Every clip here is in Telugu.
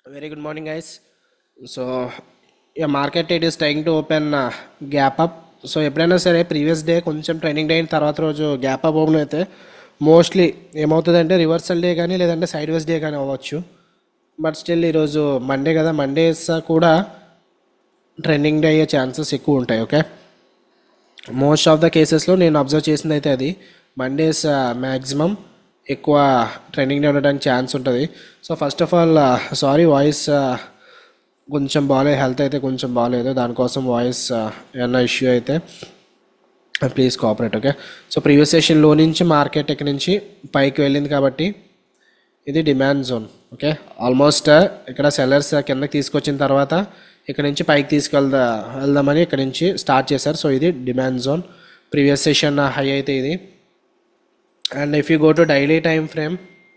Very good morning, guys. So, yeah, market it is trying to open uh, gap up. So ఎప్పుడైనా సరే ప్రీవియస్ డే కొంచెం ట్రైనింగ్ డే అయిన తర్వాత రోజు గ్యాప్ అప్ ఓపెన్ అయితే మోస్ట్లీ ఏమవుతుందంటే రివర్సల్ డే కానీ లేదంటే సైడ్ వేస్ డే కానీ అవ్వచ్చు బట్ స్టిల్ ఈరోజు మండే కదా మండేస్ కూడా ట్రెండింగ్ డే అయ్యే ఛాన్సెస్ ఎక్కువ ఉంటాయి ఓకే మోస్ట్ ఆఫ్ ద కేసెస్లో నేను అబ్జర్వ్ చేసింది అయితే అది మండేస్ మ్యాక్సిమం ఎక్కువ ట్రెండింగ్ డే ఉండడానికి ఛాన్స్ ఉంటుంది so first of all sorry voice కొంచెం బాగాలేదు హెల్త్ అయితే కొంచెం బాగాలేదు దానికోసం వాయిస్ ఏమన్నా ఇష్యూ అయితే please cooperate okay so previous సెషన్లో నుంచి మార్కెట్ ఇక్కడ నుంచి పైకి వెళ్ళింది కాబట్టి ఇది డిమాండ్ జోన్ ఓకే ఆల్మోస్ట్ ఇక్కడ సెల్లర్స్ కిందకి తీసుకొచ్చిన తర్వాత ఇక్కడ నుంచి పైకి తీసుకెళ్దా వెళ్దామని ఇక్కడ నుంచి స్టార్ట్ చేశారు సో ఇది demand zone previous session high అయితే ఇది and if you go to daily time frame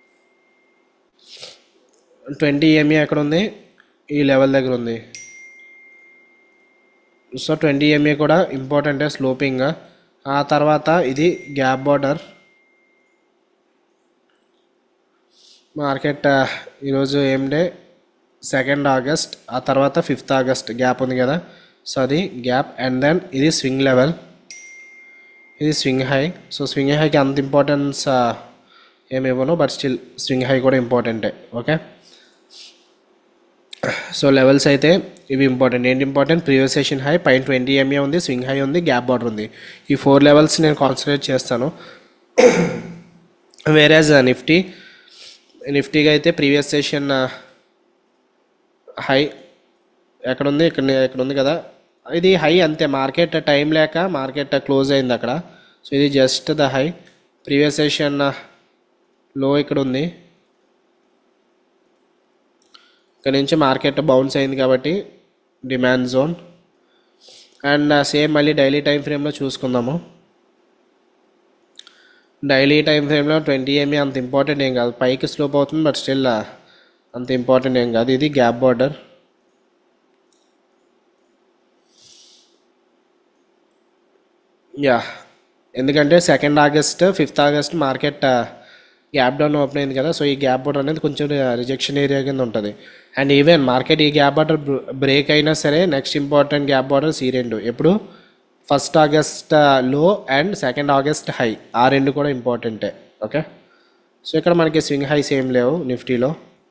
twenty MA ఎక్కడ ఉంది ఈ లెవెల్ దగ్గర ఉంది సో ట్వంటీ ఎంఏ కూడా ఇంపార్టెంటే స్లోపింగ్ ఆ తర్వాత ఇది గ్యాప్ బార్డర్ మార్కెట్ ఈరోజు ఏం డే సెకండ్ ఆగస్ట్ ఆ తర్వాత ఫిఫ్త్ ఆగస్ట్ గ్యాప్ ఉంది కదా సో అది గ్యాప్ అండ్ దెన్ ఇది స్వింగ్ లెవెల్ ఇది స్వింగ్ హై సో స్వింగ్ హైకి అంత ఇంపార్టెన్స్ ఏమి ఇవ్వను బట్ స్టిల్ స్వింగ్ హై కూడా ఇంపార్టెంటే ఓకే సో లెవెల్స్ అయితే ఇవి ఇంపార్టెంట్ ఏంటి ఇంపార్టెంట్ ప్రీవియస్ సెషన్ హై పైన ట్వంటీ ఎంఏ ఉంది స్వింగ్ హై ఉంది గ్యాప్ బార్డర్ ఉంది ఈ ఫోర్ లెవెల్స్ నేను కాన్సన్ట్రేట్ చేస్తాను వేరేజ్ నిఫ్టీ నిఫ్టీగా అయితే ప్రీవియస్ సెషన్ హై ఎక్కడ ఉంది ఇక్కడ ఇక్కడ ఉంది కదా ఇది హై అంతే మార్కెట్ టైం లేక మార్కెట్ క్లోజ్ అయింది అక్కడ సో ఇది just the high previous session లో ఇక్కడ ఉంది ఇక్కడ నుంచి మార్కెట్ బౌన్స్ అయింది కాబట్టి డిమాండ్ జోన్ అండ్ సేమ్ మళ్ళీ డైలీ టైం ఫ్రేమ్లో చూసుకుందాము డైలీ టైం ఫ్రేమ్లో ట్వంటీ ఎంఏ అంత ఇంపార్టెంట్ ఏం కాదు పైకి స్లోప్ అవుతుంది బట్ స్టిల్ అంత ఇంపార్టెంట్ ఏం కాదు ఇది గ్యాప్ బార్డర్ యా ఎందుకంటే second August fifth August market gap down open అయింది కదా సో ఈ గ్యాప్ బార్డర్ అనేది కొంచెం రిజెక్షన్ ఏరియా కింద ఉంటుంది అండ్ ఈవెన్ మార్కెట్ ఈ గ్యాప్ బార్డర్ బ్రేక్ అయినా సరే నెక్స్ట్ ఇంపార్టెంట్ గ్యాప్ బార్డర్స్ ఈ రెండు ఎప్పుడు ఫస్ట్ ఆగస్ట్ లో అండ్ సెకండ్ ఆగస్ట్ హై ఆ రెండు కూడా ఇంపార్టెంటే ఓకే సో ఇక్కడ మనకి స్వింగ్ హైస్ ఏం లేవు నిఫ్టీలో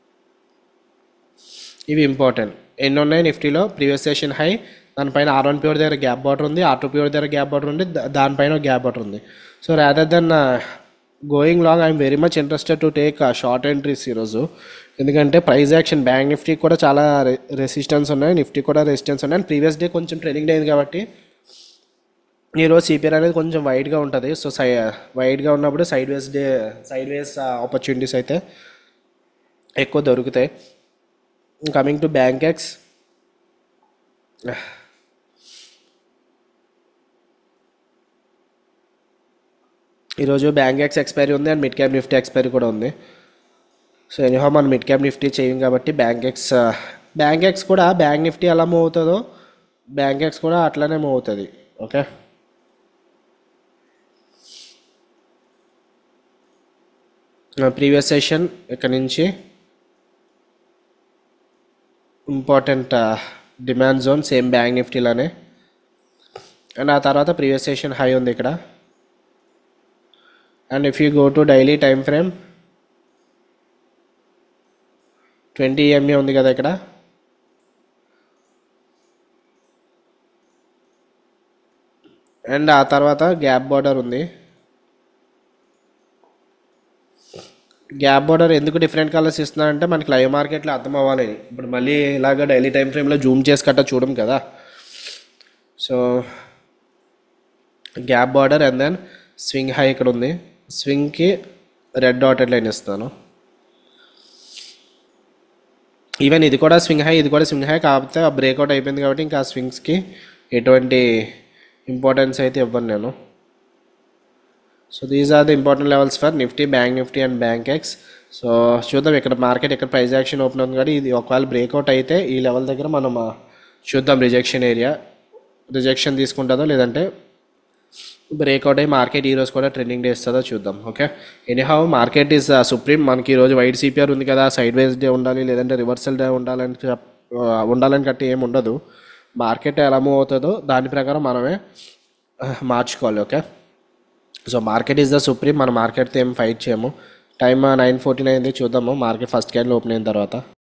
ఇవి ఇంపార్టెంట్ ఎన్ని ఉన్నాయి నిఫ్టీలో ప్రీవియస్ సెషన్ హై దానిపైన ఆర్ వన్ ప్యూర్ దగ్గర గ్యాప్ బార్డర్ ఉంది ఆర్ టూ ప్యూర్ దగ్గర గ్యాప్ బార్డర్ ఉంది దా- దానిపైన గ్యాప్ బార్డర్ ఉంది so rather than going long I'm very much interested to take short entries ఈరోజు ఎందుకంటే ప్రైస్ యాక్షన్ బ్యాంక్ నిఫ్టీ కూడా చాలా రెసిస్టెన్స్ ఉన్నాయి నిఫ్టీ కూడా రెసిస్టెన్స్ ఉన్నాయి అండ్ ప్రీవియస్ డే కొంచెం ట్రెండింగ్ అయింది కాబట్టి ఈరోజు సిపిఆర్ అనేది కొంచెం వైడ్గా ఉంటుంది సో సై వైడ్గా ఉన్నప్పుడు sideways day sideways opportunities అయితే ఎక్కువ దొరుకుతాయి కమింగ్ టు బ్యాంక్ ఎక్స్ ఈరోజు బ్యాంక్ ఎక్స్ ఎక్స్పైరీ ఉంది and mid cap Nifty expiry కూడా ఉంది సో ఎనీహో మనం మిడ్ క్యాప్ నిఫ్టీ చేయం కాబట్టి బ్యాంక్ ఎక్స్ బ్యాంక్ ఎక్స్ కూడా బ్యాంక్ నిఫ్టీ ఎలా మూవ్ అవుతుందో బ్యాంక్ ఎక్స్ కూడా అట్లానే మూవ్ అవుతుంది ఓకే ప్రీవియస్ సెషన్ ఇక్కడ నుంచి important demand zone same Bank నిఫ్టీలోనే అండ్ ఆ తర్వాత ప్రీవియస్ సెషన్ హై ఉంది ఇక్కడ and if you go to daily time frame twenty MA ఉంది కదా ఇక్కడ అండ్ ఆ తర్వాత గ్యాప్ బార్డర్ ఉంది గ్యాప్ బార్డర్ ఎందుకు డిఫరెంట్ కలర్స్ ఇస్తున్నారంటే మనకి లైవ్ మార్కెట్లో అర్థం అవ్వాలని ఇప్పుడు మళ్ళీ ఇలాగ డైలీ టైం ఫ్రేమ్లో జూమ్ చేసి కట్ట చూడం కదా so gap border and then swing high ఇక్కడ ఉంది స్వింగ్కి రెడ్ డాటెడ్ లైన్ ఇస్తాను ఈవెన్ ఇది కూడా స్వింగ్ హై ఇది కూడా స్వింగ్ హై కాకపోతే ఆ బ్రేక్అవుట్ అయిపోయింది కాబట్టి ఇంకా ఆ స్వింగ్స్కి ఎటువంటి ఇంపార్టెన్స్ అయితే ఇవ్వను నేను so these are the important levels for Nifty bank Nifty and Bankex so చూద్దాం ఇక్కడ మార్కెట్ ఇక్కడ ప్రైస్ యాక్షన్ ఓపెన్ ఉంది కానీ ఇది ఒకవేళ బ్రేక్అవుట్ అయితే ఈ లెవెల్ దగ్గర మనం ఆ, చూద్దాం రిజెక్షన్ ఏరియా రిజెక్షన్ తీసుకుంటుందో లేదంటే బ్రేక్అవుట్ అయ్యి మార్కెట్ ఈరోజు కూడా ట్రెండింగ్ డే ఇస్తుందో చూద్దాం okay anyhow market is supreme మనకి ఈరోజు వైట్ సిపిఆర్ ఉంది కదా సైడ్ వేస్ డే ఉండాలి లేదంటే రివర్సల్ డే ఉండాలని చెప్- ఆ, ఉండాలని కట్టి ఏమి ఉండదు మార్కెట్ ఎలా మూవ్ అవుతుందో దాని ప్రకారం మనమే ఆ, మార్చుకోవాలి okay so market is the supreme మన మార్కెట్తో ఏం ఫైట్ చేయము టైం నైన్ ఫోర్టీన్ అయింది చూద్దాము మార్కెట్ ఫస్ట్ క్యాండిల్ ఓపెన్ అయిన తర్వాత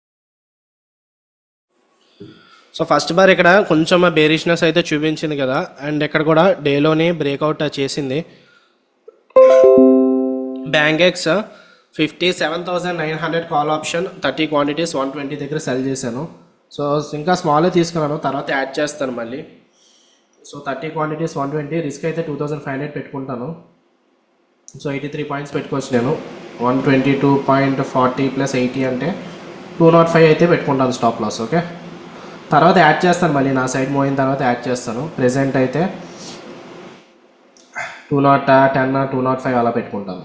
సో ఫస్ట్ బార్ ఇక్కడ కొంచెం బేరిష్నెస్ అయితే చూపించింది కదా అండ్ ఇక్కడ కూడా డేలోనే బ్రేక్అవుట్ చేసింది Bankex fifty seven thousand nine hundred call option thirty quantities one twenty దగ్గర సెల్ చేశాను సో ఇంకా స్మాలే తీసుకున్నాను తర్వాత యాడ్ చేస్తాను మళ్ళీ so thirty quantities one twenty risk అయితే టూ థౌసండ్ ఫైవ్ హండ్రెడ్ పెట్టుకుంటాను సో ఎయిటీ త్రీ పాయింట్స్ పెట్టుకోవచ్చు నేను one twenty two point forty plus eighty అంటే టూ నాట్ ఫైవ్ అయితే పెట్టుకుంటాను స్టాప్ లాస్ ఓకే తర్వాత యాడ్ చేస్తాను మళ్ళీ నా సైడ్ మూవ్ అయిన తర్వాత యాడ్ చేస్తాను ప్రెజెంట్ అయితే two nought ten two nought five అలా పెట్టుకుంటాను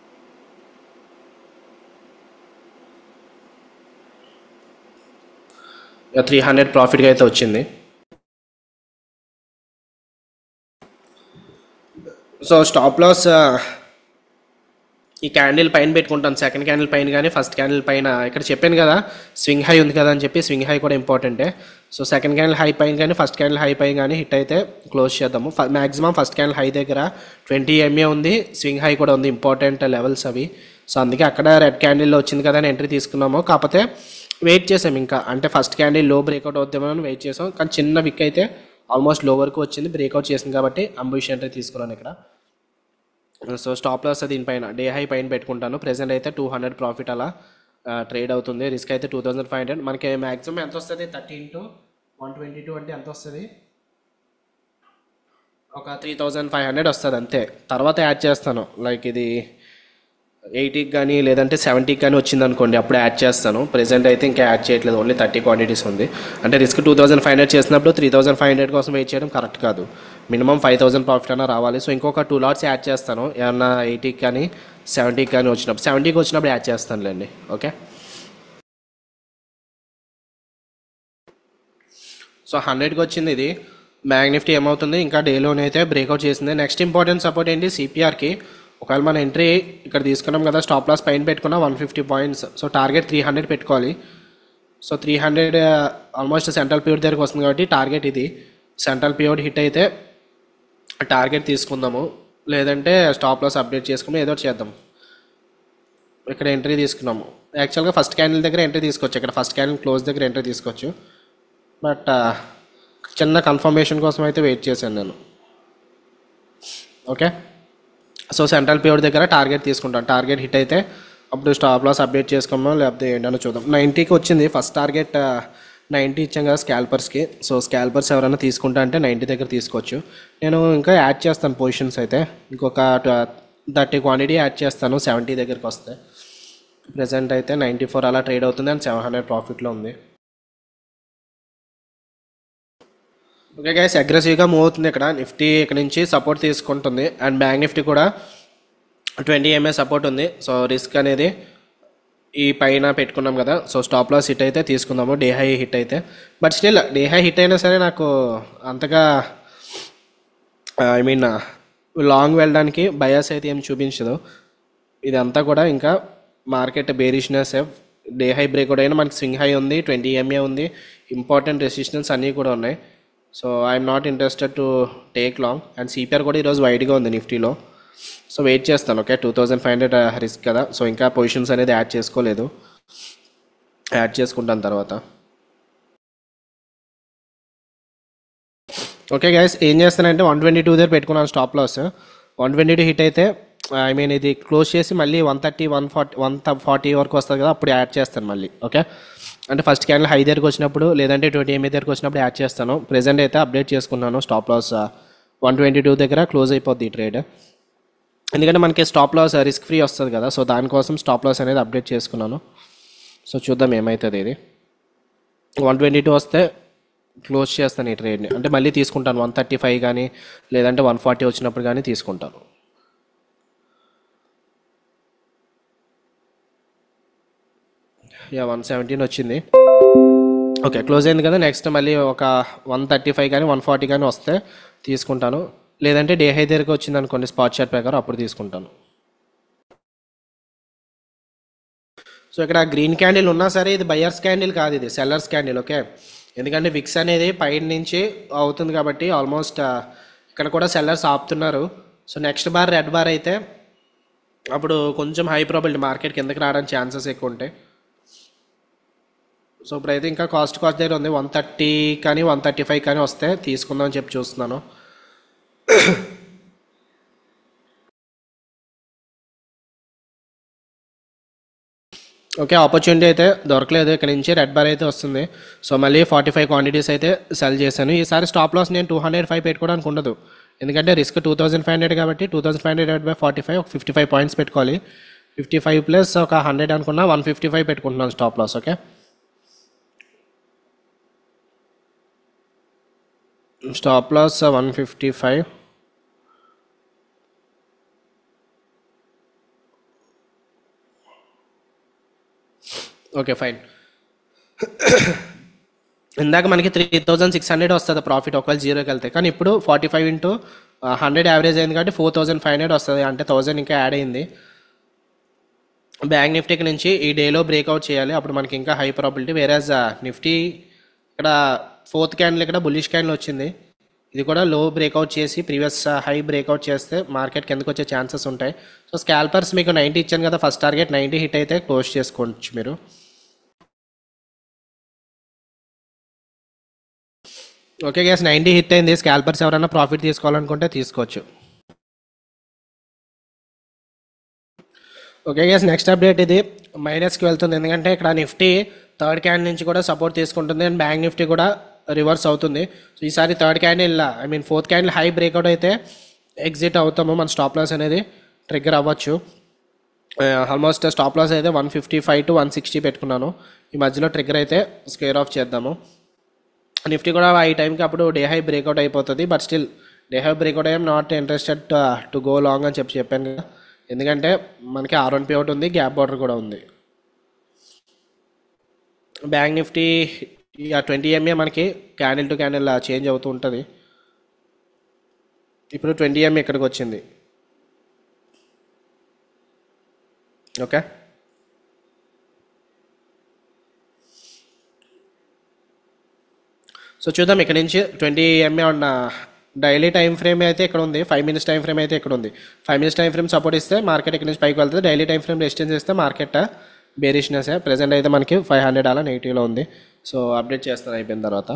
త్రీ హండ్రెడ్ ప్రాఫిట్గా అయితే వచ్చింది సో స్టాప్ లాస్ ఈ క్యాండిల్ పైన పెట్టుకుంటాను సెకండ్ క్యాండిల్ పైన కానీ ఫస్ట్ క్యాండిల్ పైన ఇక్కడ చెప్పాను కదా స్వింగ్ హై ఉంది కదా అని చెప్పి స్వింగ్ హై కూడా ఇంపార్టెంటే సో సెకండ్ క్యాండిల్ హై పైన కానీ ఫస్ట్ క్యాండిల్ హై పైన కానీ హిట్ అయితే క్లోజ్ చేద్దాము మ్యాక్సిమం ఫస్ట్ క్యాండిల్ హై దగ్గర ట్వంటీ ఎంఏ ఉంది స్వింగ్ హై కూడా ఉంది ఇంపార్టెంట్ లెవెల్స్ అవి సో అందుకే అక్కడ రెడ్ క్యాండిల్లో వచ్చింది కదా అని ఎంట్రీ తీసుకున్నాము కాకపోతే వెయిట్ చేసాం ఇంకా అంటే ఫస్ట్ క్యాండిల్ లో బ్రేక్అవుట్ అవుతామో అని వెయిట్ చేసాం కానీ చిన్న విక్ అయితే ఆల్మోస్ట్ లో వరకు వచ్చింది బ్రేక్అవుట్ చేసింది కాబట్టి అంబిషన్ ఎంట్రీ తీసుకున్నాను ఇక్కడ సో స్టాప్ లాస్ దీనిపైన డే హై పైన పెట్టుకుంటాను ప్రెసెంట్ అయితే టూ హండ్రెడ్ ప్రాఫిట్ అలా ట్రేడ్ అవుతుంది రిస్క్ అయితే టూ థౌసండ్ ఫైవ్ హండ్రెడ్ మనకి మ్యాక్సిమం ఎంత వస్తుంది thirty into one twenty two అంటే ఎంత వస్తుంది ఒక త్రీ థౌజండ్ ఫైవ్ హండ్రెడ్ వస్తుంది అంతే తర్వాత యాడ్ చేస్తాను లైక్ ఇది ఎయిటీకి కానీ లేదంటే సెవెంటీకి కానీ వచ్చింది అనుకోండి అప్పుడు యాడ్ చేస్తాను ప్రెసెంట్ అయితే ఇంకా యాడ్ చేయట్లేదు ఓన్లీ థర్టీ క్వాంటిటీస్ ఉంది అంటే risk two thousand five hundred చేసినప్పుడు త్రీ థౌసండ్ ఫైవ్ హండ్రెడ్ కోసం వెయిట్ చేయడం కరెక్ట్ కాదు మినిమం ఫైవ్ థౌసండ్ ప్రాఫిట్ అయినా రావాలి సో ఇంకొక టూ లాట్స్ యాడ్ చేస్తాను ఏమన్నా ఎయిటీకి కానీ సెవెంటీకి కానీ వచ్చినప్పుడు సెవెంటీకి వచ్చినప్పుడు యాడ్ చేస్తానులేండి ఓకే సో హండ్రెడ్కి వచ్చింది ఇది బ్యాంక్ నిఫ్టీ ఏమవుతుంది ఇంకా డేలోనే అయితే బ్రేక్అవుట్ చేసింది నెక్స్ట్ ఇంపార్టెంట్ సపోర్ట్ ఏంటి సిపిఆర్కి ఒకవేళ మన ఎంట్రీ ఇక్కడ తీసుకున్నాం కదా స్టాప్ లాస్ పైన పెట్టుకున్నా one fifty points so target three hundred పెట్టుకోవాలి so three hundred almost central period దగ్గరకు వస్తుంది కాబట్టి టార్గెట్ ఇది సెంట్రల్ పిరియడ్ హిట్ అయితే టార్గెట్ తీసుకుందాము లేదంటే స్టాప్ లాస్ అప్డేట్ చేసుకుని ఏదో ఒకటి చేద్దాం ఇక్కడ ఎంట్రీ తీసుకున్నాము యాక్చువల్గా ఫస్ట్ క్యాండిల్ దగ్గర ఎంట్రీ తీసుకోవచ్చు ఇక్కడ ఫస్ట్ క్యాండిల్ క్లోజ్ దగ్గర ఎంట్రీ తీసుకోవచ్చు బట్ చిన్న కన్ఫర్మేషన్ కోసం అయితే వెయిట్ చేశాను నేను ఓకే సో సెంట్రల్ పిరియడ్ దగ్గర టార్గెట్ తీసుకుంటాను టార్గెట్ హిట్ అయితే అప్పుడు స్టాప్ లాస్ అప్డేట్ చేసుకోమో లేకపోతే ఏంటనో చూద్దాం నైంటీకి వచ్చింది ఫస్ట్ టార్గెట్ నైంటీ ఇచ్చాం కదా స్కాల్పర్స్కి సో స్కాల్పర్స్ ఎవరైనా తీసుకుంటా అంటే నైంటీ దగ్గర తీసుకోవచ్చు నేను ఇంకా యాడ్ చేస్తాను పొజిషన్స్ అయితే ఇంకొక థర్టీ క్వాంటిటీ యాడ్ చేస్తాను సెవెంటీ దగ్గరికి వస్తే ప్రజెంట్ అయితే నైంటీ ఫోర్ అలా ట్రేడ్ అవుతుంది అండ్ సెవెన్ హండ్రెడ్ ప్రాఫిట్లో ఉంది ఓకే గైస్ అగ్రెసివ్గా మూవ్ అవుతుంది ఇక్కడ నిఫ్టీ ఇక్కడ నుంచి సపోర్ట్ తీసుకుంటుంది అండ్ బ్యాంక్ నిఫ్టీ కూడా ట్వంటీ ఎంఏ సపోర్ట్ ఉంది సో రిస్క్ అనేది ఈ పైన పెట్టుకున్నాం కదా సో స్టాప్ లాస్ హిట్ అయితే తీసుకుందాము డే హై హిట్ అయితే but still day high hit అయినా సరే నాకు అంతగా ఐ మీన్ లాంగ్ వెళ్ళడానికి బయాస్ అయితే ఏం చూపించదు ఇదంతా కూడా ఇంకా market bearishness day high break కూడా అయినా మనకి స్వింగ్ హై ఉంది ట్వంటీ ఎంఏ ఉంది ఇంపార్టెంట్ రెసిస్టెన్స్ అన్నీ కూడా ఉన్నాయి so I'm not interested to take long and CPR కూడా ఈరోజు వైడ్గా ఉంది నిఫ్టీలో సో వెయిట్ చేస్తాను okay two thousand five hundred risk కదా సో ఇంకా పొజిషన్స్ అనేది యాడ్ చేసుకోలేదు యాడ్ చేసుకుంటాను తర్వాత ఓకే గైస్ ఏం చేస్తానంటే వన్ ట్వంటీ టూ దగ్గర పెట్టుకున్నాను stop loss one twenty two hit అయితే ఐ మీన్ ఇది క్లోజ్ చేసి మళ్ళీ one thirty one forty one forty వరకు వస్తుంది కదా అప్పుడు యాడ్ చేస్తాను మళ్ళీ ఓకే అంటే ఫస్ట్ క్యాండిల్ హై దగ్గరకు వచ్చినప్పుడు లేదంటే ట్వంటీ ఎంఏ దగ్గరకు వచ్చినప్పుడు యాడ్ చేస్తాను ప్రెసెంట్ అయితే అప్డేట్ చేసుకున్నాను stop loss one twenty two దగ్గర క్లోజ్ అయిపోద్ది ఈ ట్రేడ్ ఎందుకంటే మనకి స్టాప్ లాస్ రిస్క్ ఫ్రీ వస్తుంది కదా సో దానికోసం స్టాప్ లాస్ అనేది అప్డేట్ చేసుకున్నాను సో చూద్దాం ఏమవుతుంది ఇది వన్ ట్వంటీ టూ వస్తే క్లోజ్ చేస్తాను ఈ ట్రేడ్ని అంటే మళ్ళీ తీసుకుంటాను వన్ థర్టీ ఫైవ్ కానీ లేదంటే వన్ ఫార్టీ వచ్చినప్పుడు కానీ తీసుకుంటాను యా వన్ సెవెంటీన్ వచ్చింది ఓకే క్లోజ్ అయింది కదా నెక్స్ట్ మళ్ళీ ఒక వన్ థర్టీ ఫైవ్ కానీ వన్ ఫార్టీ కానీ వస్తే తీసుకుంటాను లేదంటే డే హై దగ్గరికి వచ్చింది అనుకోండి స్పాట్ చార్ట్ ప్రకారం అప్పుడు తీసుకుంటాను సో ఇక్కడ గ్రీన్ క్యాండిల్ ఉన్నా సరే ఇది బయర్స్ క్యాండిల్ కాదు ఇది సెల్లర్స్ క్యాండిల్ ఓకే ఎందుకంటే విక్స్ అనేది పైన నుంచి అవుతుంది కాబట్టి ఆల్మోస్ట్ ఇక్కడ కూడా సెల్లర్స్ ఆపుతున్నారు so next bar red bar అయితే అప్పుడు కొంచెం హై ప్రాబిలిటీ మార్కెట్ కిందకి రావడానికి ఛాన్సెస్ ఎక్కువ ఉంటాయి సో ఇప్పుడైతే ఇంకా కాస్ట్ కాస్ట్ దగ్గర ఉంది వన్ థర్టీ కానీ వన్ థర్టీ ఫైవ్ కానీ వస్తే తీసుకుందాం అని చెప్పి చూస్తున్నాను ఓకే ఆపర్చునిటీ అయితే దొరకలేదు ఇక్కడ నుంచి రెడ్ బార్ అయితే వస్తుంది సో మళ్ళీ ఫార్టీ ఫైవ్ క్వాంటిటీస్ అయితే సెల్ చేశాను ఈసారి స్టాప్ లాస్ నేను టూ హండ్రెడ్ ఫైవ్ పెట్టుకోవడానికి ఉండదు ఎందుకంటే risk two thousand five hundred కాబట్టి two thousand five hundred by forty five ఒక ఫిఫ్టీ ఫైవ్ పాయింట్స్ పెట్టుకోవాలి ఫిఫ్టీ ఫైవ్ ప్లస్ ఒక హండ్రెడ్ అనుకున్నా వన్ ఫిఫ్టీ ఫైవ్ పెట్టుకుంటున్నాను stop loss okay stop loss one fifty five okay fine ఇందాక మనకి త్రీ థౌజండ్ సిక్స్ హండ్రెడ్ వస్తుంది ప్రాఫిట్ ఒకవేళ జీరోకి వెళ్తే కానీ ఇప్పుడు forty five into hundred average అయింది కాబట్టి ఫోర్ థౌజండ్ ఫైవ్ హండ్రెడ్ వస్తుంది అంటే థౌజండ్ ఇంకా యాడ్ అయింది బ్యాంక్ నిఫ్టీకి నుంచి ఈ డేలో బ్రేక్అవుట్ చేయాలి అప్పుడు మనకి ఇంకా హై ప్రాబిలిటీ వేరేజ్ నిఫ్టీ ఇక్కడ ఫోర్త్ క్యాండిల్ ఇక్కడ బుల్లిష్ క్యాండిల్ వచ్చింది ఇది కూడా లో బ్రేక్అవుట్ చేసి ప్రీవియస్ హై బ్రేక్అవుట్ చేస్తే మార్కెట్ కిందకు వచ్చే ఛాన్సెస్ ఉంటాయి సో స్కాల్పర్స్ మీకు నైంటీ ఇచ్చాను కదా ఫస్ట్ టార్గెట్ నైంటీ హిట్ అయితే క్లోజ్ చేసుకోవచ్చు మీరు ఓకే గ్యాస్ నైంటీ హిట్ అయింది స్కాల్పర్స్ ఎవరైనా ప్రాఫిట్ తీసుకోవాలనుకుంటే తీసుకోవచ్చు ఓకే గ్యాస్ నెక్స్ట్ అప్డేట్ ఇది మైనస్కి వెళ్తుంది ఎందుకంటే ఇక్కడ నిఫ్టీ థర్డ్ క్యాండిల్ నుంచి కూడా సపోర్ట్ తీసుకుంటుంది అండ్ బ్యాంక్ నిఫ్టీ కూడా రివర్స్ అవుతుంది సో ఈసారి third candle I mean fourth candle high breakout అయితే ఎగ్జిట్ అవుతాము మన స్టాప్ లాస్ అనేది ట్రిగ్గర్ అవ్వచ్చు ఆల్మోస్ట్ స్టాప్ లాస్ అయితే one fifty five to one sixty పెట్టుకున్నాను ఈ మధ్యలో ట్రిగ్గర్ అయితే స్క్వేర్ ఆఫ్ చేద్దాము నిఫ్టీ కూడా ఈ టైంకి అప్పుడు డే హై బ్రేక్అవుట్ అయిపోతుంది but still day high breakout I'm not interested to go long అని చెప్పి చెప్పాను కదా ఎందుకంటే మనకి ఆర్ వన్ పి అవుట్ ఉంది గ్యాప్ బార్డర్ కూడా ఉంది బ్యాంక్ నిఫ్టీ ఇక ట్వంటీ ఎంఏ మనకి క్యాండిల్ టు క్యాండిల్ చేంజ్ అవుతూ ఉంటుంది ఇప్పుడు ట్వంటీ ఎంఏ ఇక్కడికి వచ్చింది ఓకే సో చూద్దాం ఇక్కడ నుంచి ట్వంటీ ఎంఏ ఉన్న డైలీ టైం ఫ్రేమ్ అయితే ఇక్కడ ఉంది ఫైవ్ మినిట్స్ టైం ఫ్రేమ్ అయితే ఇక్కడ ఉంది five minutes time frame support ఇస్తే మార్కెట్ ఇక్కడ నుంచి పైకి వెళ్తుంది డైలీ టైం ఫ్రేమ్ రెసిస్టెన్స్ ఇస్తే మార్కెట్ బేరిష్నెస్ ప్రెసెంట్ అయితే మనకి ఫైవ్ హండ్రెడ్ అలా నెగిటివ్లో ఉంది సో అప్డేట్ చేస్తాను అయిపోయిన తర్వాత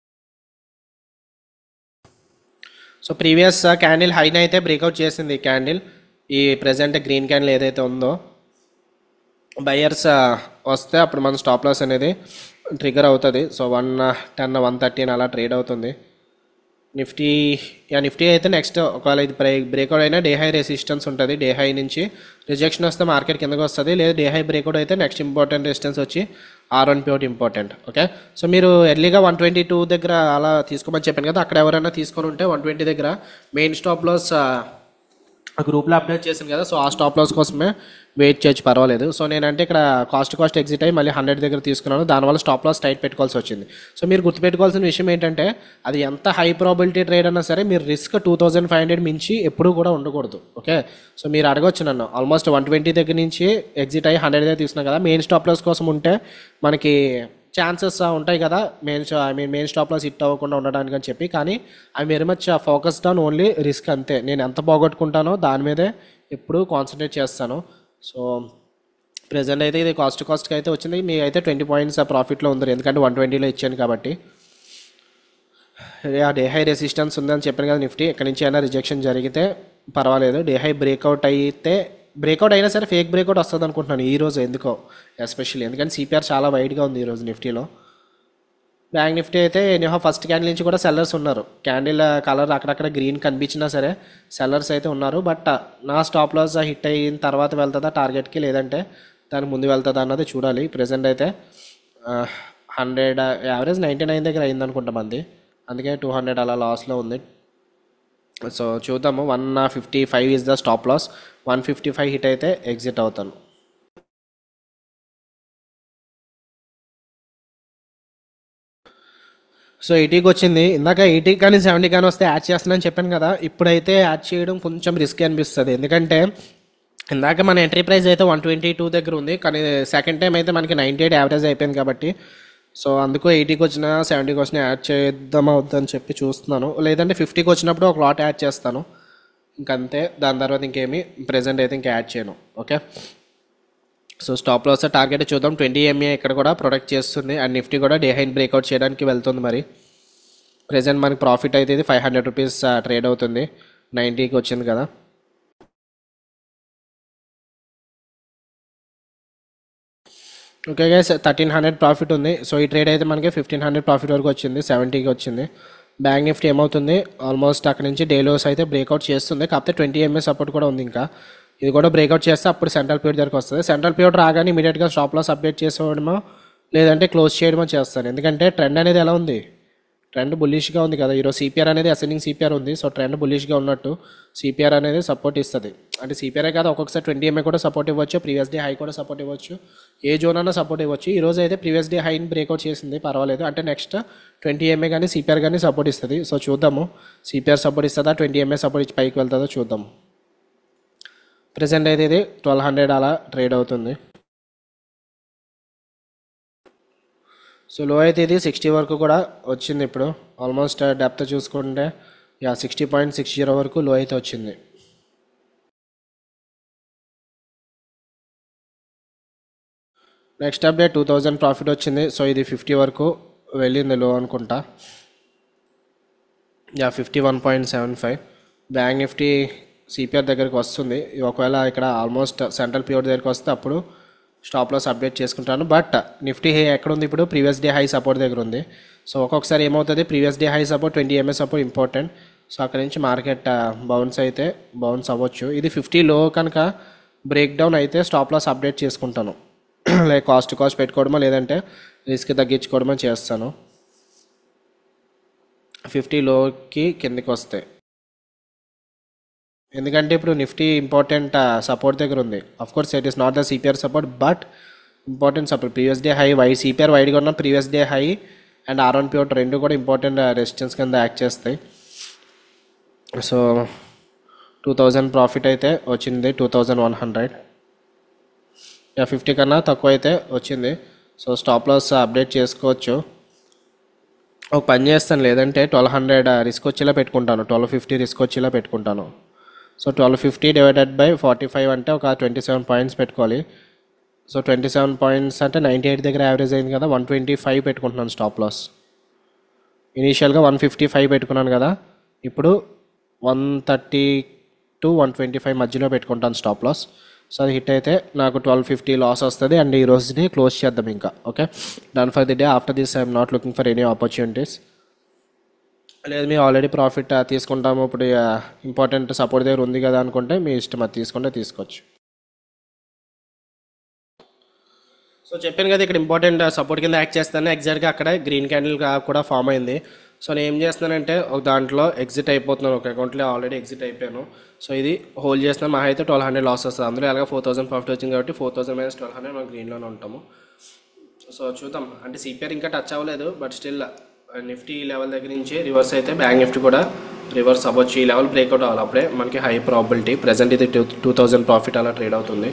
సో ప్రీవియస్ క్యాండిల్ హైన్ అయితే బ్రేక్అవుట్ చేసింది ఈ క్యాండిల్ ఈ ప్రెసెంట్ గ్రీన్ క్యాండిల్ ఏదైతే ఉందో బయర్స్ వస్తే అప్పుడు మన స్టాప్ లాస్ అనేది ట్రిగర్ అవుతుంది so one ten one thirteen అలా ట్రేడ్ అవుతుంది నిఫ్టీ యా నిఫ్టీ అయితే నెక్స్ట్ ఒకవేళ ఇది బ్రేక్ బ్రేక్అవుట్ అయినా డే హై రెసిస్టెన్స్ ఉంటుంది డే హై నుంచి రిజెక్షన్ వస్తే మార్కెట్ కిందకి వస్తుంది లేదా డే హై బ్రేక్అవుట్ అయితే నెక్స్ట్ ఇంపార్టెంట్ రెసిస్టెన్స్ వచ్చి ఆర్ వన్ ప్యూట్ ఇంపార్టెంట్ ఓకే సో మీరు ఎర్లీగా వన్ ట్వంటీ టూ దగ్గర అలా తీసుకోమని చెప్పాను కదా అక్కడ ఎవరైనా తీసుకొని ఉంటే వన్ ట్వంటీ దగ్గర మెయిన్ స్టాప్ లాస్ గ్రూప్లో అప్డేట్ చేశాను కదా సో ఆ స్టాప్ లాస్ కోసమే వెయిట్ చేయొచ్చు పర్వాలేదు సో నేనంటే ఇక్కడ కాస్ట్ కాస్ట్ ఎగ్జిట్ అయ్యి మళ్ళీ హండ్రెడ్ దగ్గర తీసుకున్నాను దానివల్ల స్టాప్ లాస్ టైట్ పెట్టుకోవాల్సి వచ్చింది సో మీరు గుర్తుపెట్టుకోవాల్సిన విషయం ఏంటంటే అది ఎంత హై ప్రాబిలిటీ ట్రేడ్ అన్నా సరే మీరు risk two thousand five hundred మించి ఎప్పుడూ కూడా ఉండకూడదు ఓకే సో మీరు అడగొచ్చు నన్ను ఆల్మోస్ట్ వన్ ట్వంటీ దగ్గర నుంచి ఎగ్జిట్ అయ్యి హండ్రెడ్ దగ్గర తీసుకున్నాం కదా మెయిన్ స్టాప్ లాస్ కోసం ఉంటే మనకి ఛాన్సెస్ ఉంటాయి కదా main I mean main stop loss hit అవ్వకుండా ఉండడానికి అని చెప్పి కానీ I very much focused on only risk అంతే నేను ఎంత పోగొట్టుకుంటానో దాని మీదే ఎప్పుడు కాన్సన్ట్రేట్ చేస్తాను సో ప్రజెంట్ అయితే ఇది కాస్ట్ కాస్ట్కి అయితే వచ్చింది మీ అయితే ట్వంటీ పాయింట్స్ ప్రాఫిట్లో ఉంది ఎందుకంటే వన్ ట్వంటీలో ఇచ్చాను కాబట్టి ఆ డే హై రెసిస్టెన్స్ ఉందని చెప్పాను కదా నిఫ్టీ ఎక్కడి నుంచి అయినా రిజెక్షన్ జరిగితే పర్వాలేదు డే హై బ్రేక్అవుట్ అయితే బ్రేక్అవుట్ అయినా సరే ఫేక్ బ్రేక్అవుట్ వస్తుంది అనుకుంటున్నాను ఈ రోజు ఎందుకో ఎస్పెషల్లీ ఎందుకంటే సిపిఆర్ చాలా వైడ్గా ఉంది ఈరోజు నిఫ్టీలో బ్యాంక్ నిఫ్టీ అయితే ఎనీహో ఫస్ట్ క్యాండిల్ నుంచి కూడా సెల్లర్స్ ఉన్నారు క్యాండిల్ కలర్ అక్కడక్కడ గ్రీన్ కనిపించినా సరే సెల్లర్స్ అయితే ఉన్నారు బట్ నా స్టాప్ లాస్ హిట్ అయిన తర్వాత వెళ్తుందా టార్గెట్కి లేదంటే దాని ముందు వెళ్తుందా అన్నది చూడాలి ప్రజెంట్ అయితే హండ్రెడ్ యావరేజ్ నైంటీ నైన్ దగ్గర అయింది అనుకుంటా మంది అందుకే టూ హండ్రెడ్ అలా లాస్లో ఉంది సో చూద్దాము one fifty five is the stop loss one fifty five hit అయితే ఎగ్జిట్ అవుతాను సో ఎయిటీకి వచ్చింది ఇందాక ఎయిటీ కానీ సెవెంటీ కానీ వస్తే యాడ్ చేస్తున్నానని చెప్పాను కదా ఇప్పుడైతే యాడ్ చేయడం కొంచెం రిస్క్ అనిపిస్తుంది ఎందుకంటే ఇందాక మన ఎంట్రీ ప్రైస్ అయితే వన్ ట్వంటీ టూ దగ్గర ఉంది కానీ సెకండ్ టైం అయితే మనకి నైంటీ ఎయిట్ యావరేజ్ అయిపోయింది కాబట్టి సో అందుకు ఎయిటీకి వచ్చిన సెవెంటీకి వచ్చిన యాడ్ చేద్దాం అవుద్దని చెప్పి చూస్తున్నాను లేదంటే ఫిఫ్టీకి వచ్చినప్పుడు ఒక లాట్ యాడ్ చేస్తాను ఇంకంతే దాని తర్వాత ఇంకేమి ప్రెజెంట్ అయితే ఇంకా యాడ్ చేయను okay so stop loss target చూద్దాం ట్వంటీ ఎంఏ ఇక్కడ కూడా ప్రొడక్ట్ చేస్తుంది అండ్ నిఫ్టీ కూడా డే హైన్ బ్రేక్అవుట్ చేయడానికి వెళ్తుంది మరి ప్రెజెంట్ మనకి ప్రాఫిట్ అయితే ఇది ఫైవ్ హండ్రెడ్ రూపీస్ ట్రేడ్ అవుతుంది నైంటీకి వచ్చింది కదా okay guys thirteen hundred profit ఉంది సో ఈ ట్రేడ్ అయితే మనకి ఫిఫ్టీన్ హండ్రెడ్ ప్రాఫిట్ వరకు వచ్చింది సెవెంటీకి వచ్చింది బ్యాంక్ నిఫ్టీ ఏమవుతుంది ఆల్మోస్ట్ అక్కడ నుంచి డేలోస్ అయితే బ్రేక్అవుట్ చేస్తుంది కాకపోతే ట్వంటీ ఎంఏ సపోర్ట్ కూడా ఉంది ఇంకా ఇది కూడా బ్రేక్అవుట్ చేస్తే అప్పుడు సెంట్రల్ పీరియడ్ దగ్గరకు వస్తుంది సెంట్రల్ పీరియడ్ రాగానే ఇమీడియట్గా స్టాప్ లాస్ అప్డేట్ చేసేయడమో లేదంటే క్లోజ్ చేయడమో చేస్తాను ఎందుకంటే ట్రెండ్ అనేది ఎలా ఉంది ట్రెండ్ బుల్లిష్గా ఉంది కదా ఈరోజు సిపిఆర్ అనేది అసెండింగ్ సిపిఆర్ ఉంది సో ట్రెండ్ బుల్లిష్గా ఉన్నట్టు సిపిఆర్ అనేది సపోర్ట్ ఇస్తుంది అంటే సిపిఆర్ కాదు ఒక్కొక్కసారి ట్వంటీ ఎంఏ కూడా సపోర్ట్ ఇవ్వచ్చు ప్రీవియస్ డే హై కూడా సపోర్ట్ ఇవ్వచ్చు ఏ జోన్ అన్నా సపోర్ట్ ఇవ్వచ్చు ఈ రోజు అయితే ప్రీవియస్ డే హైని బ్రేక్అవుట్ చేసింది పర్వాలేదు అంటే నెక్స్ట్ ట్వంటీ ఎంఏ కానీ సిపిఆర్ కానీ సపోర్ట్ ఇస్తుంది సో చూద్దాము సిపిఆర్ సపోర్ట్ ఇస్తుందా ట్వంటీ ఎంఏ సపోర్ట్ ఇచ్చి పైకి వెళ్తుందో చూద్దాం ప్రజెంట్ అయితే ఇది ట్వెల్వ్ హండ్రెడ్ అలా ట్రేడ్ అవుతుంది సో లో అయితే ఇది సిక్స్టీ వరకు కూడా వచ్చింది ఇప్పుడు ఆల్మోస్ట్ డెప్త్ చూసుకుంటే yeah sixty point six zero వరకు లో అయితే వచ్చింది next update two thousand profit వచ్చింది సో ఇది ఫిఫ్టీ వరకు వెళ్ళింది లో అనుకుంటా yeah fifty one point seven five bank Nifty CPR దగ్గరికి వస్తుంది ఒకవేళ ఇక్కడ ఆల్మోస్ట్ సెంట్రల్ పిఓర్ దగ్గరికి వస్తే అప్పుడు స్టాప్ లాస్ అప్డేట్ చేసుకుంటాను బట్ నిఫ్టీ హై ఎక్కడ ఉంది ఇప్పుడు ప్రీవియస్ డే హై సపోర్ట్ దగ్గర ఉంది సో ఒక్కొక్కసారి ఏమవుతుంది previous day high support twenty MAs support important so అక్కడ నుంచి మార్కెట్ బౌన్స్ అయితే బౌన్స్ అవ్వచ్చు ఇది ఫిఫ్టీ లో కనుక బ్రేక్ డౌన్ అయితే స్టాప్ లాస్ అప్డేట్ చేసుకుంటాను లైక్ కాస్ట్ కాస్ట్ పెట్టుకోవడమో లేదంటే రిస్క్ తగ్గించుకోవడమో చేస్తాను ఫిఫ్టీ లోకి కిందకి వస్తాయి ఎందుకంటే ఇప్పుడు నిఫ్టీ ఇంపార్టెంట్ సపోర్ట్ దగ్గర ఉంది of course it is not the CPR support but important support previous day high వై సిపిఆర్ వైడ్గా ఉన్న previous day high and R one pure రెండు కూడా ఇంపార్టెంట్ రెసిస్టెన్స్ కింద యాక్ట్ చేస్తాయి సో టూ థౌజండ్ ప్రాఫిట్ అయితే వచ్చింది two thousand one hundred yeah fifty కన్నా తక్కువ అయితే వచ్చింది సో స్టాప్ లాస్ అప్డేట్ చేసుకోవచ్చు ఒక పని చేస్తాను లేదంటే ట్వెల్వ్ హండ్రెడ్ రిస్క్ వచ్చేలా పెట్టుకుంటాను ట్వెల్వ్ ఫిఫ్టీ రిస్క్ వచ్చేలా పెట్టుకుంటాను so twelve fifty divided by forty five అంటే ఒక ట్వంటీ సెవెన్ పాయింట్స్ పెట్టుకోవాలి సో ట్వంటీ సెవెన్ పాయింట్స్ అంటే నైంటీ ఎయిట్ దగ్గర యావరేజ్ అయింది కదా వన్ ట్వంటీ ఫైవ్ పెట్టుకుంటున్నాను స్టాప్ లాస్ ఇనీషియల్గా వన్ ఫిఫ్టీ ఫైవ్ పెట్టుకున్నాను కదా ఇప్పుడు one thirty to one twenty five మధ్యలో పెట్టుకుంటాను స్టాప్ లాస్ సో అది హిట్ అయితే నాకు ట్వెల్వ్ ఫిఫ్టీ లాస్ వస్తుంది అండ్ ఈ రోజుని క్లోజ్ చేద్దాం ఇంకా okay done for the day after this I'm not looking for any opportunities లేదు మేము ఆల్రెడీ ప్రాఫిట్ తీసుకుంటాము ఇప్పుడు ఇంపార్టెంట్ సపోర్ట్ దగ్గర ఉంది కదా అనుకుంటే మీ ఇష్టం అది తీసుకుంటే తీసుకోవచ్చు సో చెప్పాను కదా ఇక్కడ ఇంపార్టెంట్ సపోర్ట్ కింద యాక్ట్ చేస్తాను ఎగ్జాక్ట్గా అక్కడ గ్రీన్ క్యాండిల్ కూడా ఫామ్ అయింది సో నేను ఏం చేస్తున్నానంటే ఒక దాంట్లో ఎగ్జిట్ అయిపోతున్నాను ఒక అకౌంట్లో ఆల్రెడీ ఎగ్జిట్ అయిపోయాను సో ఇది హోల్డ్ చేస్తున్నాను మా అయితే ట్వెల్వ్ హండ్రెడ్ లాస్ వస్తుంది అందులో అలాగే ఫోర్ థౌసండ్ ప్రాఫిట్ వచ్చింది కాబట్టి four thousand minus twelve hundred మనం గ్రీన్లోనే ఉంటాము సో చూద్దాం అంటే సిపిఆర్ ఇంకా టచ్ అవ్వలేదు బట్ స్టిల్ నిఫ్టీ లెవెల్ దగ్గర నుంచి రివర్స్ అయితే బ్యాంక్ నిఫ్టీ కూడా రివర్స్ అవ్వచ్చు ఈ లెవెల్ బ్రేక్అవుట్ అవ్వాలి అప్పుడే మనకి హై ప్రాబిలిటీ ప్రజెంట్ ఇది టూ టూ థౌజండ్ ప్రాఫిట్ అలా ట్రేడ్ అవుతుంది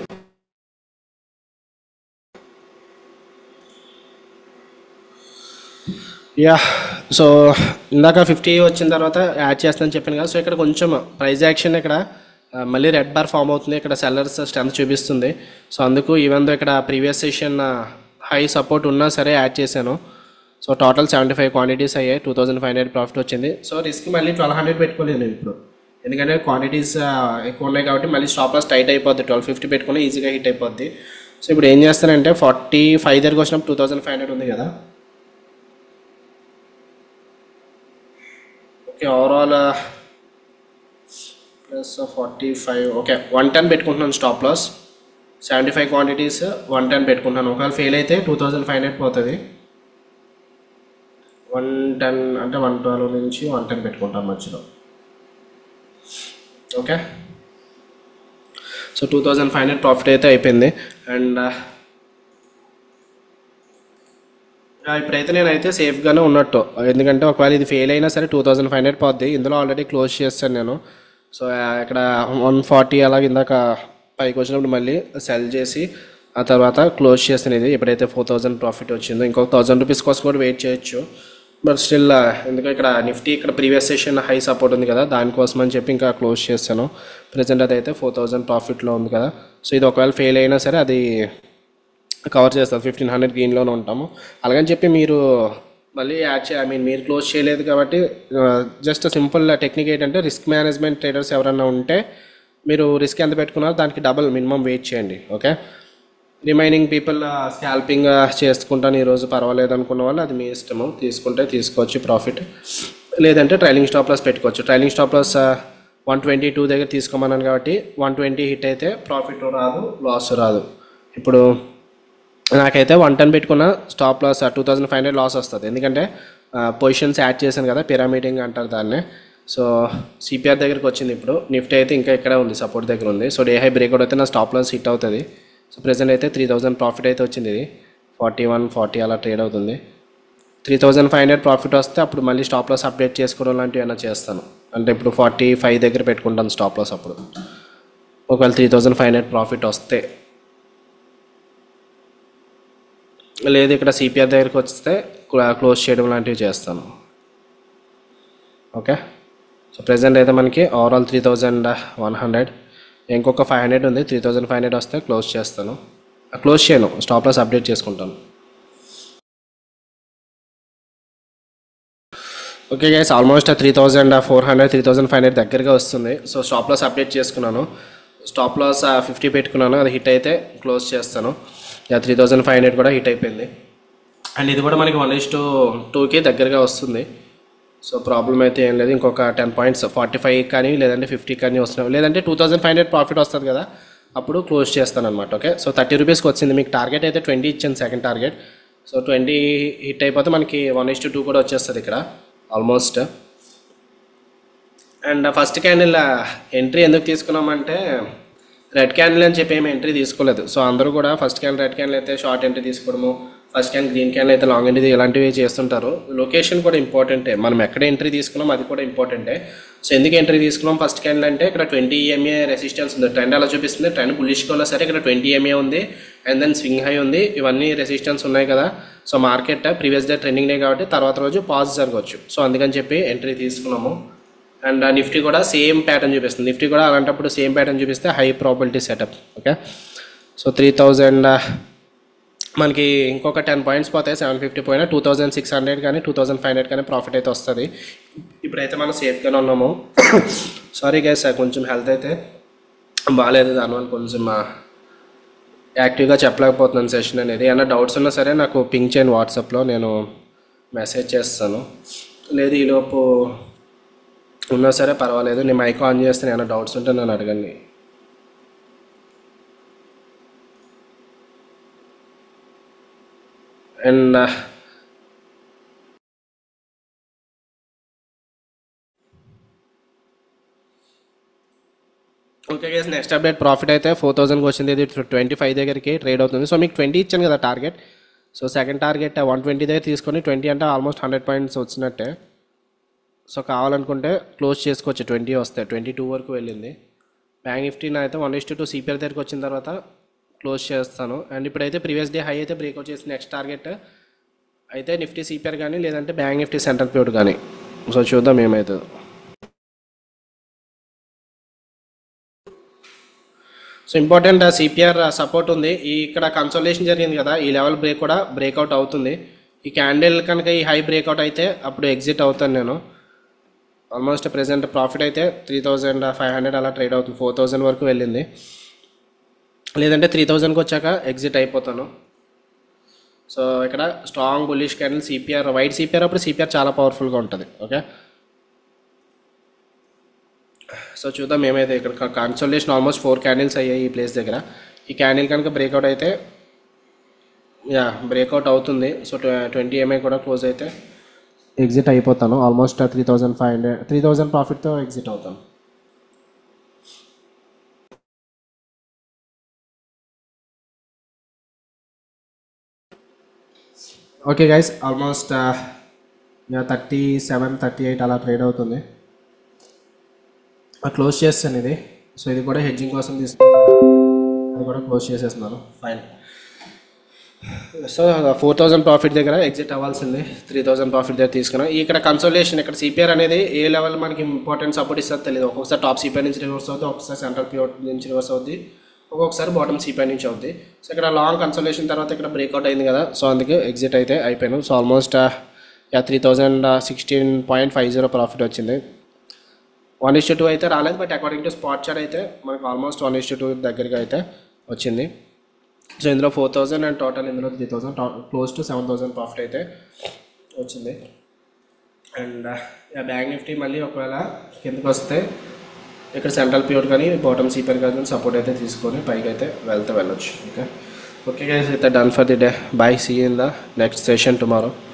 యా సో ఇందాక ఫిఫ్టీ వచ్చిన తర్వాత యాడ్ చేస్తానని చెప్పాను కదా సో ఇక్కడ కొంచెం ప్రైజ్ యాక్షన్ ఇక్కడ ఆ, మళ్ళీ రెడ్ బార్ ఫామ్ అవుతుంది ఇక్కడ సెల్లర్స్ స్ట్రెంత్ చూపిస్తుంది సో అందుకు ఈవెన్ దో ఇక్కడ ప్రీవియస్ సెషన్ హై సపోర్ట్ ఉన్నా సరే యాడ్ చేశాను so total seventy five quantities అయ్యాయి two thousand five hundred profit వచ్చింది సో రిస్క్ మళ్ళీ ట్వెల్వ్ హండ్రెడ్ పెట్టుకోలేదు నేను ఇప్పుడు ఎందుకంటే క్వాంటిటీస్ ఎక్కువ ఉన్నాయి కాబట్టి మళ్ళీ స్టాప్ లాస్ టైట్ అయిపోద్ది ట్వెల్వ్ ఫిఫ్టీ పెట్టుకుని ఈజీగా హిట్ అయిపోద్ది సో ఇప్పుడు ఏం చేస్తానంటే ఫార్టీ ఫైవ్ దగ్గరకు వచ్చినప్పుడు టూ థౌసండ్ ఫైవ్ హండ్రెడ్ ఉంది కదా okay overall plus forty five okay one ten పెట్టుకుంటున్నాను stop loss seventy five quantities one ten పెట్టుకుంటున్నాను ఒకవేళ ఫెయిల్ అయితే టూ థౌజండ్ ఫైవ్ హండ్రెడ్ పోతుంది వన్ టెన్ అంటే వన్ ట్వెల్వ్ నుంచి వన్ టెన్ పెట్టుకుంటాను మధ్యలో okay so two thousand five hundred profit అయితే అయిపోయింది అండ్ ఆ, ఇప్పుడైతే నేనైతే సేఫ్గానే ఉన్నట్టు ఎందుకంటే ఒకవేళ ఇది ఫెయిల్ అయినా సరే టూ థౌజండ్ ఫైవ్ హండ్రెడ్ పోద్ది ఇందులో ఆల్రెడీ క్లోజ్ చేస్తాను నేను సో ఆ, ఇక్కడ వన్ ఫార్టీ అలాగ ఇందాక పైకి వచ్చినప్పుడు మళ్ళీ సెల్ చేసి ఆ తర్వాత క్లోజ్ చేస్తాను ఇది ఎప్పుడైతే ఫోర్ థౌజండ్ ప్రాఫిట్ వచ్చిందో ఇంకొక థౌజండ్ రూపీస్ కోసం కూడా వెయిట్ చేయొచ్చు బట్ స్టిల్ ఎందుకంటే ఇక్కడ నిఫ్టీ ఇక్కడ ప్రీవియస్ సెషన్ హై సపోర్ట్ ఉంది కదా దానికోసం అని చెప్పి ఇంకా క్లోజ్ చేస్తాను ప్రజెంట్ అదైతే ఫోర్ థౌజండ్ ప్రాఫిట్లో ఉంది కదా సో ఇది ఒకవేళ ఫెయిల్ అయినా సరే అది కవర్ చేస్తారు ఫిఫ్టీన్ హండ్రెడ్ గ్రీన్లోనే ఉంటాము అలాగని చెప్పి మీరు మళ్ళీ యాడ్ చే ఐ మీన్ మీరు క్లోజ్ చేయలేదు కాబట్టి జస్ట్ సింపుల్ టెక్నిక్ ఏంటంటే రిస్క్ మేనేజ్మెంట్ ట్రేడర్స్ ఎవరైనా ఉంటే మీరు రిస్క్ ఎంత పెట్టుకున్నారో దానికి డబల్ మినిమం వెయిట్ చేయండి ఓకే రిమైనింగ్ పీపుల్ స్కాల్పింగ్ చేసుకుంటాను ఈరోజు పర్వాలేదు అనుకున్న వాళ్ళు అది మీ ఇష్టము తీసుకుంటే తీసుకోవచ్చు ప్రాఫిట్ లేదంటే ట్రైలింగ్ స్టాప్ లాస్ పెట్టుకోవచ్చు trailing stop loss one twenty two దగ్గర తీసుకోమన్నాను కాబట్టి వన్ ట్వంటీ హిట్ అయితే ప్రాఫిట్ రాదు లాస్ రాదు ఇప్పుడు నాకైతే వన్ టెన్ పెట్టుకున్న stop loss two thousand five hundred loss వస్తుంది ఎందుకంటే పొజిషన్స్ యాడ్ చేశాను కదా పిరామిడింగ్ అంటారు దాన్ని సో సిపిఆర్ దగ్గరికి వచ్చింది ఇప్పుడు నిఫ్టీ అయితే ఇంకా ఇక్కడే ఉంది సపోర్ట్ దగ్గర ఉంది సో డే హై బ్రేక్అవుట్ అయితే నా స్టాప్ లాస్ హిట్ అవుతుంది సో ప్రెసెంట్ అయితే త్రీ థౌజండ్ ప్రాఫిట్ అయితే వచ్చింది ఇది ఫార్టీ వన్ ఫార్టీ అలా ట్రేడ్ అవుతుంది three thousand five hundred profit వస్తే అప్పుడు మళ్ళీ స్టాప్ లాస్ అప్డేట్ చేసుకోవడం లాంటివి ఏమైనా చేస్తాను అంటే ఇప్పుడు ఫార్టీ ఫైవ్ దగ్గర పెట్టుకుంటాను స్టాప్ లాస్ అప్పుడు ఒకవేళ three thousand five hundred profit వస్తే లేదు ఇక్కడ సిపిఆర్ దగ్గరికి వస్తే క్లోజ్ చేయడం లాంటివి చేస్తాను ఓకే సో ప్రెసెంట్ అయితే మనకి overall three thousand one hundred ఇంకొక ఫైవ్ హండ్రెడ్ ఉంది త్రీ థౌజండ్ ఫైవ్ హండ్రెడ్ వస్తే క్లోజ్ చేస్తాను క్లోజ్ చేయను స్టాప్ లాస్ అప్డేట్ చేసుకుంటాను okay guys almost three thousand four hundred three thousand five hundred దగ్గరగా వస్తుంది సో స్టాప్ లాస్ అప్డేట్ చేసుకున్నాను స్టాప్ లాస్ ఫిఫ్టీ పెట్టుకున్నాను అది హిట్ అయితే క్లోజ్ చేస్తాను త్రీ థౌజండ్ ఫైవ్ హండ్రెడ్ కూడా హిట్ అయిపోయింది అండ్ ఇది కూడా మనకి వన్ ఇస్ టు టూకి దగ్గరగా వస్తుంది సో ప్రాబ్లం అయితే ఏం లేదు ఇంకొక టెన్ పాయింట్స్ ఫార్టీ ఫైవ్ కానీ లేదంటే ఫిఫ్టీ కానీ వస్తున్నాయి లేదంటే two thousand five hundred profit వస్తుంది కదా అప్పుడు క్లోజ్ చేస్తాను అనమాట ఓకే సో థర్టీ రూపీస్కి వచ్చింది మీకు టార్గెట్ అయితే ట్వంటీ ఇచ్చాను second target so twenty hit అయిపోతే మనకి వన్ ఇస్ టు టూ కూడా వచ్చేస్తుంది ఇక్కడ almost and first candle entry ఎందుకు తీసుకున్నామంటే రెడ్ క్యాండిల్ అని చెప్పి ఏమి ఎంట్రీ తీసుకోలేదు సో అందరూ కూడా ఫస్ట్ క్యాండిల్ రెడ్ క్యాండిల్ అయితే షార్ట్ ఎంట్రీ తీసుకోవడము ఫస్ట్ క్యాండిల్ గ్రీన్ క్యాండిల్ అయితే లాంగ్ ఎంట్రీ ఇలాంటివి చేస్తుంటారు లొకేషన్ కూడా ఇంపార్టెంటే మనం ఎక్కడ ఎంట్రీ తీసుకున్నాం అది కూడా ఇంపార్టెంటే సో ఎందుకు ఎంట్రీ తీసుకున్నాం ఫస్ట్ క్యాండిల్ అంటే ఇక్కడ ట్వంటీ ఎంఏ రెసిస్టెన్స్ ఉంది ట్రెండ్ అలా చూపిస్తుంది ట్రెండ్ బుల్లిష్గా ఉన్నా సరే ఇక్కడ ట్వంటీ ఎంఏ ఉంది అండ్ దెన్ స్వింగ్ హై ఉంది ఇవన్నీ రెసిస్టెన్స్ ఉన్నాయి కదా so market previous day trending day కాబట్టి తర్వాత రోజు పాజ్ జరగవచ్చు సో అందుకని చెప్పి ఎంట్రీ తీసుకున్నాము అండ్ నిఫ్టీ కూడా సేమ్ ప్యాటర్న్ చూపిస్తుంది నిఫ్టీ కూడా అలాంటప్పుడు సేమ్ ప్యాటర్న్ చూపిస్తే high probability setup okay so three thousand మనకి ఇంకొక టెన్ పాయింట్స్ పోతాయి సెవెన్ ఫిఫ్టీ పోయినా టూ థౌజండ్ సిక్స్ హండ్రెడ్ కానీ టూ థౌజండ్ ఫైవ్ హండ్రెడ్ కానీ ప్రాఫిట్ అయితే వస్తుంది ఇప్పుడైతే మనం సేఫ్గానే ఉన్నాము సారీ గైస్ కొంచెం హెల్త్ అయితే బాగాలేదు దానివల్ల కొంచెం యాక్టివ్గా చెప్పలేకపోతున్నాను సెషన్ అనేది ఏమైనా డౌట్స్ ఉన్నా సరే నాకు పింక్ చేయండి వాట్సాప్లో నేను మెసేజ్ చేస్తాను లేదు ఈలోపు ఉన్నా సరే పర్వాలేదు నేను మైక్ ఆన్ చేస్తే ఏమైనా డౌట్స్ ఉంటే నన్ను అడగండి and okay guys next update profit అయితే ఫోర్ థౌసండ్కి వచ్చింది ఇది ట్వంటీ ఫైవ్ దగ్గరికి ట్రేడ్ అవుతుంది సో మీకు ట్వంటీ ఇచ్చాను కదా target so second target one twenty దగ్గర తీసుకొని ట్వంటీ అంటే ఆల్మోస్ట్ హండ్రెడ్ పాయింట్స్ వచ్చినట్టే సో కావాలనుకుంటే క్లోజ్ చేసుకోవచ్చు ట్వంటీ వస్తాయి ట్వంటీ టూ వరకు వెళ్ళింది బ్యాంక్ నిఫ్టీ నా అయితే వన్ ఇస్ టూ సిపిఆర్ దగ్గరికి వచ్చిన తర్వాత క్లోజ్ చేస్తాను అండ్ ఇప్పుడైతే ప్రీవియస్ డే హై అయితే బ్రేక్అవుట్ చేసి నెక్స్ట్ టార్గెట్ అయితే నిఫ్టీ సిపిఆర్ కానీ లేదంటే బ్యాంక్ నిఫ్టీ సెంట్రల్ ప్యూర్ కానీ సో చూద్దాం ఏమవుతుందో సో ఇంపార్టెంట్ సిపిఆర్ సపోర్ట్ ఉంది ఈ ఇక్కడ కన్సల్టేషన్ జరిగింది కదా ఈ లెవెల్ బ్రేక్ కూడా బ్రేక్అవుట్ అవుతుంది ఈ క్యాండిల్ కనుక ఈ హై బ్రేక్అవుట్ అయితే అప్పుడు ఎగ్జిట్ అవుతాను నేను ఆల్మోస్ట్ ప్రెసెంట్ ప్రాఫిట్ అయితే త్రీ థౌజండ్ ఫైవ్ హండ్రెడ్ అలా ట్రేడ్ అవుతుంది ఫోర్ థౌజండ్ వరకు వెళ్ళింది లేదంటే త్రీ థౌజండ్కి వచ్చాక ఎగ్జిట్ అయిపోతాను సో ఇక్కడ strong bullish candle CPR wide CPR అప్పుడు సిపిఆర్ చాలా పవర్ఫుల్గా ఉంటుంది ఓకే సో చూద్దాం ఏమైతే ఇక్కడ కన్సల్టేషన్ ఆల్మోస్ట్ ఫోర్ క్యాండిల్స్ అయ్యాయి ఈ ప్లేస్ దగ్గర ఈ క్యాండిల్ కనుక బ్రేక్అవుట్ అయితే యా బ్రేక్అవుట్ అవుతుంది సో ట్వంటీ ఎంఐ కూడా క్లోజ్ అయితే ఎగ్జిట్ అయిపోతాను almost three thousand five hundred three thousand ప్రాఫిట్తో ఎగ్జిట్ అవుతాను okay guys almost thirty seven thirty eight అలా ట్రేడ్ అవుతుంది క్లోజ్ చేస్తాను ఇది సో ఇది కూడా హెడ్జింగ్ కోసం తీసుకు అది కూడా క్లోజ్ చేసేస్తున్నాను fine so four thousand profit దగ్గర ఎగ్జిట్ అవ్వాల్సింది త్రీ థౌజండ్ ప్రాఫిట్ దగ్గర తీసుకున్నాం ఇక్కడ కన్సోలేషన్ ఇక్కడ సిపిఆర్ అనేది ఏ లెవెల్ మనకి ఇంపార్టెంట్ సపోర్ట్ ఇస్తుందో తెలియదు ఒక్కొక్కసారి టాప్ సిపిఆర్ నుంచి రివర్స్ అవుతుంది ఒక్కొక్కసారి సెంట్రల్ పిఓ నుంచి రివర్స్ అవుద్ది ఒక్కొక్కసారి బాటమ్ సిపిఆర్ నుంచి అవుద్ది సో ఇక్కడ లాంగ్ కన్సోలేషన్ తర్వాత ఇక్కడ బ్రేక్అవుట్ అయింది కదా సో అందుకే ఎగ్జిట్ అయితే అయిపోయాను so almost yeah three thousand sixteen point five zero profit వచ్చింది వన్ ఇస్ టూ అయితే రాలేదు but according to spot chart అయితే మనకు ఆల్మోస్ట్ వన్ ఇస్ టూ దగ్గరగా అయితే వచ్చింది సో ఇందులో ఫోర్ థౌజండ్ అండ్ టోటల్ ఇందులో three thousand close to seven thousand profit అయితే వచ్చింది అండ్ బ్యాంక్ నిఫ్టీ మళ్ళీ ఒకవేళ కిందకి వస్తే ఇక్కడ సెంట్రల్ ప్యూర్ కానీ బాటమ్ సీపర్ కానీ సపోర్ట్ అయితే తీసుకొని పైకి అయితే వెళ్తే వెళ్ళొచ్చు ఓకే ఓకే గైస్ అయితే done for the day bye see in the next session tomorrow